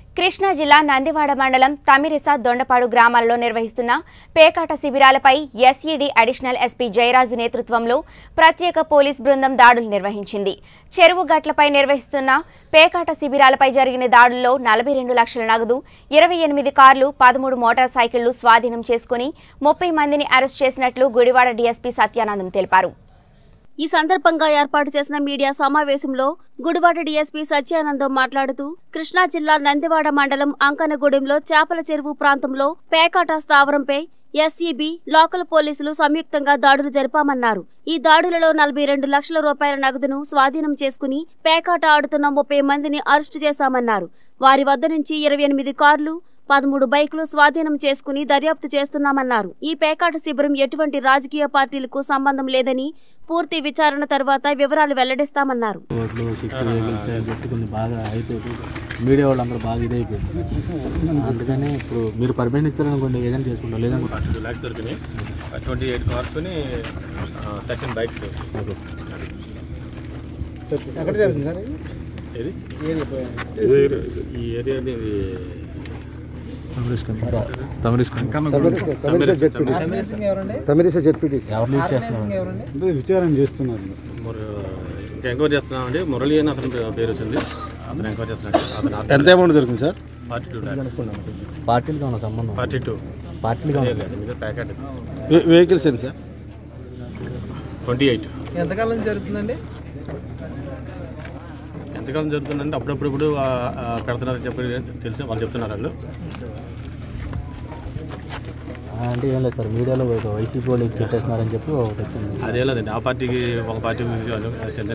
కృష్ణా జిల్లా నందివాడ మండలం తమిరిస దొండపాడు గ్రామాలలో నిర్వహిస్తున్న పేకాట శిబిరాలపై ఎస్ఈడి అడిషనల్ ఎస్పీ జయరాజు నేతృత్వంలో ప్రత్యేక పోలీస్ బృందం దాడులు నిర్వహించింది చెరువు గట్లపై నిర్వహిస్తున్న పేకాట శిబిరాలపై జరిగిన దాడుల్లో నలభై రెండు లక్షల నగదు ఇరవై ఎనిమిది కార్లు పదమూడు మోటార్ సైకిళ్లు స్వాధీనం చేసుకుని ముప్పై మందిని అరెస్ట్ చేసినట్లు గుడివాడ డీఎస్పీ సత్యానందం తెలిపారు ఈ సందర్భంగా ఏర్పాటు చేసిన మీడియా సమావేశంలో గుడివాడ డీఎస్పీ సత్యానందం మాట్లాడుతూ కృష్ణా జిల్లా నందివాడ మండలం అంకనగూడెంలో చేపల చెరువు ప్రాంతంలో పేకాట స్థావరంపై ఎస్ఈబి లోకల్ పోలీసులు సంయుక్తంగా దాడులు జరిపామన్నారు ఈ దాడులలో నలభై రెండు లక్షల రూపాయల నగదును స్వాధీనం చేసుకుని పేకాట ఆడుతున్న ముప్పై మందిని అరెస్టు చేశామన్నారు వారి వద్ద నుంచి ఇరవై ఎనిమిది కార్లు పదమూడు బైకులు స్వాధీనం చేసుకుని దర్యాప్తు చేస్తున్నామన్నారు ఈ పేకాట శిబిరం ఎటువంటి రాజకీయ పార్టీలకు సంబంధం లేదని పూర్తి విచారణ తర్వాత వివరాలు వెల్లడిస్తామన్నారు రోడ్లు సిక్స్ వెహికల్స్ అని చెప్పి కొన్ని బాగా అయిపోయి మీడియా వాళ్ళందరూ బాగా ఇదైపోయింది అందుకని ఇప్పుడు మీరు పర్మిషన్ ఇచ్చారనుకోండి ఏదైనా చేసుకుంటాం లేదనుకుంటా టూ ల్యాక్స్ దొరికినాయి twenty eight cars thirteen bikes okay ఎక్కడ జరుగుతుంది సార్ ఇది? ఏది ఏది ఈ ఏరియా తమరిసుకుంటాం తమిళిస జెడ్పీటీసీ ఎవరు లీడ్ చేస్తున్నారు విచారణ చేస్తున్నారు ఇంకా ఎంక్వైరీ చేస్తున్నామండి మురళి అని అతని పేరు వచ్చింది అతను ఎంక్వైరీ చేస్తున్నాడు అతను ఎంత అమౌంట్ దొరికింది సార్ ఫార్టీ టూ ల్యాక్స్ పార్టీలుగా ఉన్న సంబంధం ఫార్టీ టూ పార్టీలుగా ఉన్న మీద ప్యాకెట్ వెహికల్స్ ఏంటి సార్ ట్వంటీ ఎయిట్ ఎంతకాలం జరుగుతుందండి ఎంతకాలం జరుగుతుందంటే అప్పుడప్పుడు పెడుతున్నారని చెప్పి తెలిసి వాళ్ళు చెప్తున్నారు వాళ్ళు అంటే ఏం లేదు సార్ మీడియాలో ఒక వైసీపీ వాళ్ళు చెప్పేస్తున్నారని చెప్పి ఒకటి వచ్చింది అదే లేదండి ఆ పార్టీకి ఒక పార్టీకి చెందిన